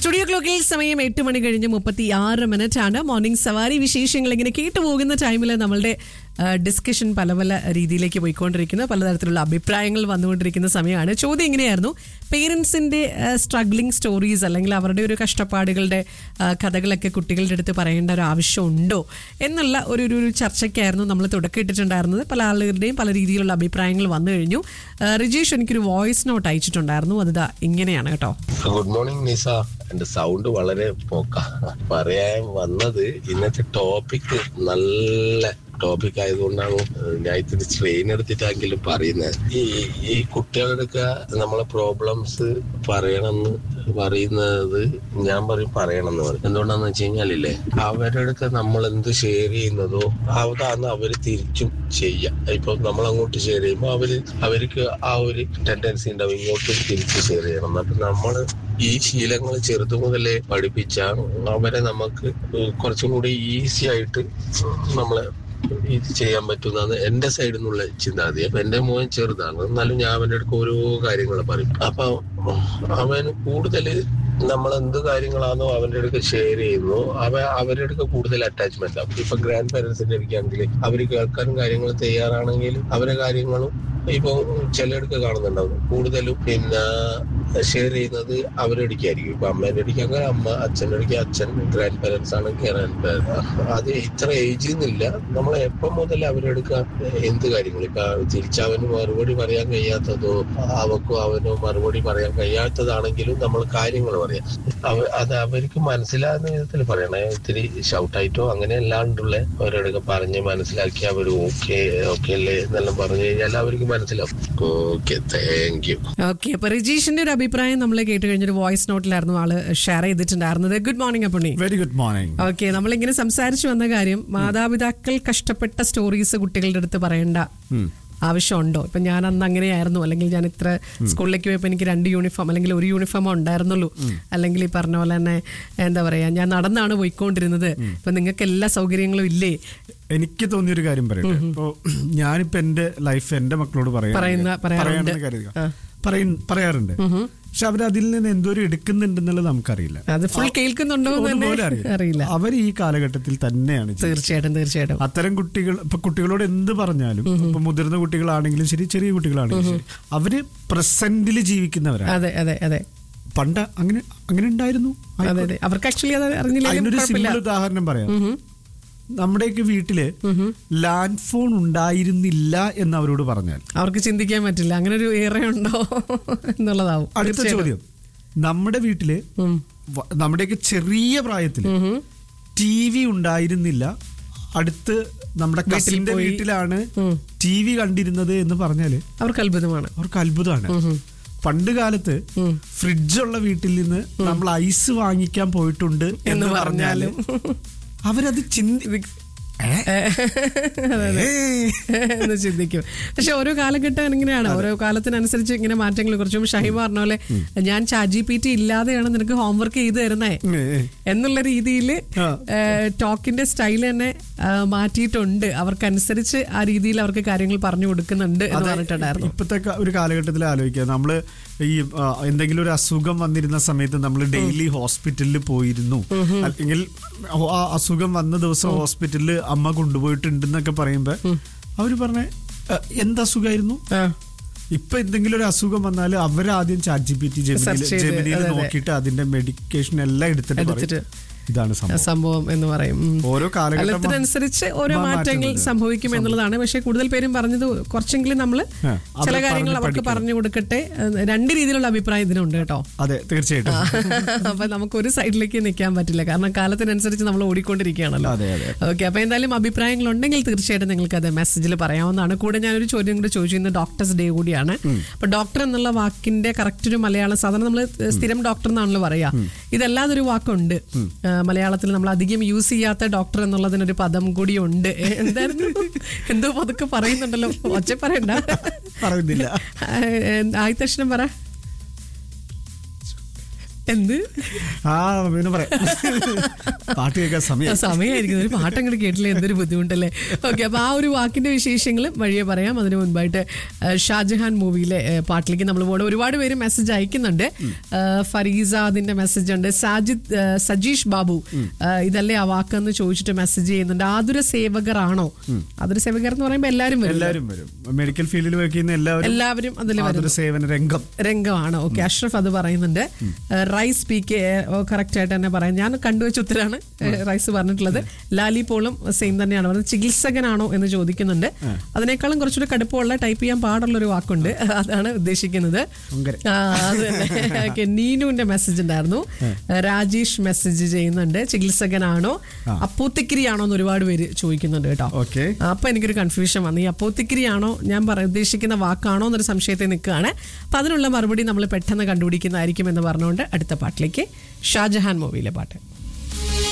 Studio ക്ലോക്കിൽ സമയം എട്ട് മണി കഴിഞ്ഞ് മുപ്പത്തി ആറ് മിനിറ്റ് ആണ് മോർണിംഗ് സവാരി വിശേഷങ്ങൾ ഇങ്ങനെ കേട്ടു പോകുന്ന ടൈമിൽ നമ്മളുടെ ഡിസ്കഷൻ പല പല രീതിയിലേക്ക് പോയിക്കൊണ്ടിരിക്കുന്ന പലതരത്തിലുള്ള അഭിപ്രായങ്ങൾ വന്നുകൊണ്ടിരിക്കുന്ന സമയമാണ് ചോദ്യം എങ്ങനെയായിരുന്നു പേരൻസിന്റെ സ്ട്രഗ്ലിംഗ് സ്റ്റോറീസ് അല്ലെങ്കിൽ അവരുടെ ഒരു കഷ്ടപ്പാടുകളുടെ ആ, കഥകളൊക്കെ കുട്ടികളുടെ അടുത്ത് പറയേണ്ട ഒരു ആവശ്യമുണ്ടോ എന്നുള്ള ഒരു ഒരു ഒരു ചർച്ചയ്ക്കായിരുന്നു നമ്മൾ തുടക്കമിട്ടിട്ടുണ്ടായിരുന്നത് പല ആളുകളുടെയും പല രീതിയിലുള്ള അഭിപ്രായങ്ങൾ വന്നു കഴിഞ്ഞു ആ, റിജീഷ് എനിക്കൊരു വോയിസ് നോട്ട് അയച്ചിട്ടുണ്ടായിരുന്നു അത് ദാ ഇങ്ങനെയാണ് കേട്ടോ ഗുഡ് മോർണിംഗ് നിസ എന്റെ സൗണ്ട് വളരെ പോക്ക പറയാൻ വന്നത് ഇന്നത്തെ ടോപ്പിക് നല്ല ടോപ്പിക് ആയതുകൊണ്ടാണ് ഞാൻ ഇത്തിരി സ്ട്രെയിൻ എടുത്തിട്ടെങ്കിലും പറയുന്നത് ഈ ഈ കുട്ടികളുടെ നമ്മളെ പ്രോബ്ലംസ് പറയണമെന്ന് പറയുന്നത് ഞാൻ പറയും പറയണമെന്ന് പറയും എന്തുകൊണ്ടാന്ന് വെച്ച് കഴിഞ്ഞാലില്ലേ അവരുടെ അടുത്ത് നമ്മൾ എന്ത് ഷെയർ ചെയ്യുന്നതോ അതാണ് അവര് തിരിച്ചും ചെയ്യാം ഇപ്പൊ നമ്മൾ അങ്ങോട്ട് ഷെയർ ചെയ്യുമ്പോൾ അവര് അവർക്ക് ആ ഒരു ടെൻഡൻസി ഉണ്ടാവും ഇങ്ങോട്ട് തിരിച്ച് ഷെയർ ചെയ്യണം അപ്പൊ നമ്മള് ഈ ശീലങ്ങൾ ചെറുതു മുതലേ പഠിപ്പിച്ചാൽ അവരെ നമുക്ക് കുറച്ചും കൂടി ഈസി ആയിട്ട് നമ്മളെ ഇത് ചെയ്യാൻ പറ്റുന്നതാണ് എന്റെ സൈഡിൽ നിന്നുള്ള ചിന്താഗതി അപ്പൊ എന്റെ മോൻ ചെറുതാണ് എന്നാലും ഞാൻ അവന്റെ അടുത്ത് ഓരോ കാര്യങ്ങൾ പറയും അപ്പൊ അവൻ കൂടുതല് നമ്മൾ എന്ത് കാര്യങ്ങളാണോ അവന്റെ അടുത്ത് ഷെയർ ചെയ്യുന്നു അവ അവരുടെ അടുത്ത് കൂടുതൽ അറ്റാച്ച്മെന്റ് ആവും ഇപ്പൊ ഗ്രാൻഡ് പാരന്റ്സിന്റെ അടുക്കാണെങ്കിൽ അവർ കേൾക്കാനും കാര്യങ്ങൾ തയ്യാറാണെങ്കിൽ അവരെ കാര്യങ്ങളും ഇപ്പൊ ചിലയിടത്ത് കാണുന്നുണ്ടാവും കൂടുതലും പിന്നെ ഷെയർ ചെയ്യുന്നത് അവരുടെ അടുക്കായിരിക്കും ഇപ്പൊ അമ്മേന്റെ അടുക്കാണെങ്കിൽ അമ്മ അച്ഛൻ്റെ അടുക്ക അച്ഛൻ ഗ്രാൻഡ് പാരന്റ്സ് ആണെങ്കിൽ ഗ്രാൻഡ് പാരന്റ്സ് അത് ഇത്ര ഏജ് എന്നില്ല നമ്മൾ എപ്പം മുതൽ അവരെടുക്ക എന്ത് കാര്യങ്ങൾ ഇപ്പൊ തിരിച്ചവന് മറുപടി പറയാൻ കഴിയാത്തതോ അവക്കോ അവനോ മറുപടി പറയാൻ കഴിയാത്തതാണെങ്കിലും നമ്മൾ കാര്യങ്ങൾ പറയാം അവ- അത് അവർക്ക് മനസ്സിലാകുന്ന വിധത്തിൽ പറയണേ ഇത്തിരി ഷൗട്ടായിട്ടോ അങ്ങനെ അല്ലാണ്ടുള്ള അവരോടൊക്കെ പറഞ്ഞ് മനസ്സിലാക്കി അവർ ഓക്കെ ഓക്കെ അല്ലേ എന്നെല്ലാം പറഞ്ഞു കഴിഞ്ഞാൽ അവർക്ക് മനസ്സിലാവും ഓക്കെ താങ്ക് യു ഓക്കെ അപ്പൊ റിജീഷിന്റെ ഒരു അഭിപ്രായം നമ്മൾ കേട്ട് കഴിഞ്ഞൊരു വോയിസ് നോട്ടിലായിരുന്നു ആള് ഷെയർ ചെയ്തിട്ടുണ്ടായിരുന്നത് good morning Appunni very good morning okay നമ്മളിങ്ങനെ സംസാരിച്ചു വന്ന കാര്യം മാതാപിതാക്കൾ കഷ്ടപ്പെട്ട സ്റ്റോറീസ് കുട്ടികളുടെ അടുത്ത് പറയേണ്ട ആവശ്യമുണ്ടോ ഇപ്പൊ ഞാൻ അന്ന് അങ്ങനെയായിരുന്നു അല്ലെങ്കിൽ ഞാൻ ഇത്ര സ്കൂളിലേക്ക് പോയപ്പോൾ എനിക്ക് രണ്ട് യൂണിഫോം അല്ലെങ്കിൽ ഒരു യൂണിഫോം ഉണ്ടായിരുന്നുള്ളൂ അല്ലെങ്കിൽ ഈ പറഞ്ഞ പോലെ തന്നെ എന്താ പറയാ ഞാൻ നടന്നാണ് പോയിക്കൊണ്ടിരുന്നത് ഇപ്പൊ നിങ്ങൾക്ക് എല്ലാ സൗകര്യങ്ങളും ഇല്ലേ എനിക്ക് തോന്നിയൊരു കാര്യം പറയട്ടെ ഇപ്പോ ഞാനിപ്പോ എന്റെ ലൈഫ് എന്റെ മക്കളോട് പറയാ പറയുന്ന- പറയാറുണ്ട്. പറയാണെന്ന് കരുതുക പറയും പറയാറുണ്ട് പക്ഷെ അവർ അതിൽ നിന്ന് എന്തോരം എടുക്കുന്നുണ്ടെന്നുള്ളത് നമുക്കറിയില്ല അത് ഫുൾ കേൾക്കുന്നുണ്ടോ എന്ന് തന്നെ അതുപോലെ അറിയില്ല അറിയില്ല അവർ ഈ കാലഘട്ടത്തിൽ തന്നെയാണ് ചെയ്യുന്നത്. തീർച്ചയായിട്ടും തീർച്ചയായിട്ടും അത്തരം കുട്ടികൾ ഇപ്പൊ കുട്ടികളോട് എന്ത് പറഞ്ഞാലും ഇപ്പൊ മുതിർന്ന കുട്ടികളാണെങ്കിലും ശരി ചെറിയ കുട്ടികളാണെങ്കിലും ശരി അവര് പ്രസന്റിൽ ജീവിക്കുന്നവരാണ് അതെ അതെ അതെ പണ്ട് അങ്ങനെ അങ്ങനെ ഉണ്ടായിരുന്നു അതെ അതെ അവർക്ക് ആക്ച്വലി അത് അറിഞ്ഞില്ലെങ്കിലും അതിനൊരു കുഴപ്പമില്ല സിമ്പിൾ ഉദാഹരണം പറയാം നമ്മുടെയൊക്കെ വീട്ടില് ലാൻഡ് ഫോൺ ഉണ്ടായിരുന്നില്ല എന്ന് അവരോട് പറഞ്ഞാൽ അവർക്ക് ചിന്തിക്കാൻ പറ്റില്ല അങ്ങനെ ഒരു ഏറെ ഉണ്ടോ എന്നുള്ളതാവും അടുത്ത തീർച്ചയായിട്ടും. ചോദ്യം നമ്മുടെ വീട്ടില് ഉം. വ- നമ്മുടെയൊക്കെ ചെറിയ പ്രായത്തില് ടി വി ഉണ്ടായിരുന്നില്ല അടുത്ത് നമ്മുടെ കസിന്റെ പോയി. വീട്ടിലാണ് ടി വി കണ്ടിരുന്നത് എന്ന് പറഞ്ഞാല് അവർക്ക് അത്ഭുതമാണ് അവർക്ക് അത്ഭുതമാണ് പണ്ട് കാലത്ത് ഫ്രിഡ്ജുള്ള വീട്ടിൽ നിന്ന് നമ്മൾ ഐസ് വാങ്ങിക്കാൻ പോയിട്ടുണ്ട് എന്ന് പറഞ്ഞാല് അവരത് ചിന്തി എന്ന് ചിന്തിക്കും പക്ഷെ ഓരോ കാലഘട്ടം ഇങ്ങനെയാണ് ഓരോ കാലത്തിനനുസരിച്ച് ഇങ്ങനെ മാറ്റങ്ങൾ കുറച്ചും ഷഹിമ പറഞ്ഞ പോലെ ഞാൻ ചാജി പി ടി ഇല്ലാതെയാണ് നിനക്ക് ഹോംവർക്ക് ചെയ്തു തരുന്നേ എന്നുള്ള രീതിയിൽ ആ. ടോക്കിന്റെ സ്റ്റൈൽ തന്നെ ആ, മാറ്റിയിട്ടുണ്ട് അവർക്കനുസരിച്ച് ആ രീതിയിൽ അവർക്ക് കാര്യങ്ങൾ പറഞ്ഞു കൊടുക്കുന്നുണ്ട് എന്ന് പറഞ്ഞിട്ടുണ്ടായിരുന്നു ഇപ്പത്തെ ക- ഒരു കാലഘട്ടത്തിൽ ആലോചിക്കുക നമ്മള് ഈ ആ, എന്തെങ്കിലും ഒരു അസുഖം വന്നിരുന്ന സമയത്ത് നമ്മൾ ഡെയിലി ഹോസ്പിറ്റലിൽ പോയിരുന്നു അല്ലെങ്കിൽ ആ അസുഖം വന്ന ദിവസം ഹോസ്പിറ്റലിൽ അമ്മ കൊണ്ടുപോയിട്ടുണ്ടെന്നൊക്കെ പറയുമ്പോ അവര് പറഞ്ഞ എന്ത് അസുഖമായിരുന്നു ആ. ഇപ്പൊ എന്തെങ്കിലും ഒരു അസുഖം വന്നാൽ അവരാദ്യം chat G P T Search ചെയ്ത്, ജെമിനിയിൽ അതെ, അതെ. നോക്കിയിട്ട് അതിന്റെ മെഡിക്കേഷൻ എല്ലാം എടുത്തിട്ട് എടുത്തിട്ട്. പറയും ഇതാണ് സംഭവം സംഭവം എന്ന് പറയും ഉം. ഓരോ കാലഘട്ടം കാലത്തിനനുസരിച്ച് ഓരോ മാ- മാറ്റങ്ങൾ മാറ്റുന്നുണ്ട്. സംഭവിക്കും എന്നുള്ളതാണ് പക്ഷെ കൂടുതൽ പേരും പറഞ്ഞത് കുറച്ചെങ്കിലും നമ്മൾ ആ, അത് ചില കാര്യങ്ങൾ പറഞ്ഞ് അവർക്ക് പഠിക്കണം. പറഞ്ഞു കൊടുക്കട്ടെ ഏഹ് രണ്ട് രീതിയിലുള്ള അഭിപ്രായം ഇതിനുണ്ട് കേട്ടോ അതെ തീർച്ചയായിട്ടും അപ്പൊ നമുക്ക് ഒരു സൈഡിലേക്ക് നിൽക്കാൻ പറ്റില്ല കാരണം കാലത്തിനനുസരിച്ച് നമ്മൾ ഓടിക്കൊണ്ടിരിക്കുകയാണല്ലോ അതെ, അതെ. ഓക്കെ അപ്പൊ എന്തായാലും അഭിപ്രായങ്ങൾ ഉണ്ടെങ്കിൽ തീർച്ചയായിട്ടും നിങ്ങൾക്ക് അത് മെസ്സേജിൽ പറയാവുന്നതാണ് കൂടെ ഞാനൊരു ചോദ്യം കൂടി ചോദിച്ചു ഇന്ന് ഡോക്ടേഴ്സ് ഡേ കൂടിയാണ് അപ്പൊ ഡോക്ടർ എന്നുള്ള വാക്കിന്റെ കറക്റ്റ് ഒരു മലയാളം സാധാരണ നമ്മൾ സ്ഥിരം ഡോക്ടർ എന്നാണല്ലോ പറയാ ഇതല്ലാതെ ഒരു വാക്കുണ്ട് ആ, മലയാളത്തിൽ നമ്മൾ അധികം യൂസ് ചെയ്യാത്ത ഡോക്ടർ എന്നുള്ളതിനൊരു പദം കൂടി ഉണ്ട് ഏ, എന്തായിരുന്നു എന്തോ പതുക്കെ പറയുന്നുണ്ടല്ലോ ഒച്ച പറയണ്ട പറയുന്നില്ല ആദ്യത്തെ അക്ഷരം പറ എന്ത് ആ പിന്നെ പറയാം പാട്ട് കേൾക്കാൻ സമയം സമയമായിരിക്കും ഒരു പാട്ട് അങ്ങോട്ട് കേട്ടില്ല എന്തൊരു ബുദ്ധിമുട്ടല്ലേ ഓക്കെ അപ്പൊ ആ ഒരു വാക്കിന്റെ വിശേഷങ്ങൾ വഴിയെ പറയാം അതിന് മുൻപായിട്ട് ആ, ഷാജഹാൻ മൂവിയിലെ ആ, പാട്ടിലേക്ക് നമ്മൾ പോകണം ഒരുപാട് പേര് മെസ്സേജ് അയക്കുന്നുണ്ട് ആ, ഫരീസാദിന്റെ മെസ്സേജ് ഉണ്ട് സാജിദ് ആ, സജീഷ് ബാബു ആ, ഇതല്ലേ ആ വാക്കെന്ന് ചോദിച്ചിട്ട് മെസ്സേജ് ചെയ്യുന്നുണ്ട് ആതുര സേവകർ ആണോ ആതുര സേവകർ എന്ന് പറയുമ്പോൾ എല്ലാവരും വരും എല്ലാവരും വരും മെഡിക്കൽ ഫീൽഡിൽ വർക്ക് ചെയ്യുന്ന എല്ലാവരും എല്ലാവരും അതിൽ വരും അതൊരു സേവന രംഗം രംഗമാണ് ഓക്കെ അഷ്റഫ് അത് പറയുന്നുണ്ട് റൈസ് പി കെ കറക്റ്റ് ആയിട്ട് തന്നെ പറയാം ഞാൻ കണ്ടുവച്ച ഉത്തരാണ് ഏഹ്, റൈസ് പറഞ്ഞിട്ടുള്ളത് ലാലി പോളും സെയിം തന്നെയാണ് പറയുന്നത് ചികിത്സകനാണോ എന്ന് ചോദിക്കുന്നുണ്ട് അതിനേക്കാളും കുറച്ചുകൂടി കടുപ്പമുള്ള ടൈപ്പ് ചെയ്യാൻ പാടുള്ള ഒരു വാക്കുണ്ട് അതാണ് ഉദ്ദേശിക്കുന്നത് ഭയങ്കര. ആ, അത് തന്നെ ഓക്കെ നീനുവിന്റെ മെസ്സേജ് ഉണ്ടായിരുന്നു രാജേഷ് മെസ്സേജ് ചെയ്യുന്നുണ്ട് ചികിത്സകനാണോ അപ്പൂത്തിക്കിരി ആണോ എന്ന് ഒരുപാട് പേര് ചോദിക്കുന്നുണ്ട് കേട്ടോ ഓക്കെ അപ്പൊ എനിക്കൊരു കൺഫ്യൂഷൻ വന്നു ഈ അപ്പോത്തിക്കിരി ആണോ ഞാൻ പറ ഉദ്ദേശിക്കുന്ന വാക്കാണോ എന്നൊരു സംശയത്തിൽ നിൽക്കുകയാണ് അപ്പൊ അതിനുള്ള മറുപടി നമ്മൾ പെട്ടെന്ന് കണ്ടുപിടിക്കുന്നതായിരിക്കും എന്ന് പറഞ്ഞുകൊണ്ട് അടുത്ത പാട്ടിലേക്ക് ഷാജഹാൻ മൂവിയിലെ പാട്ട്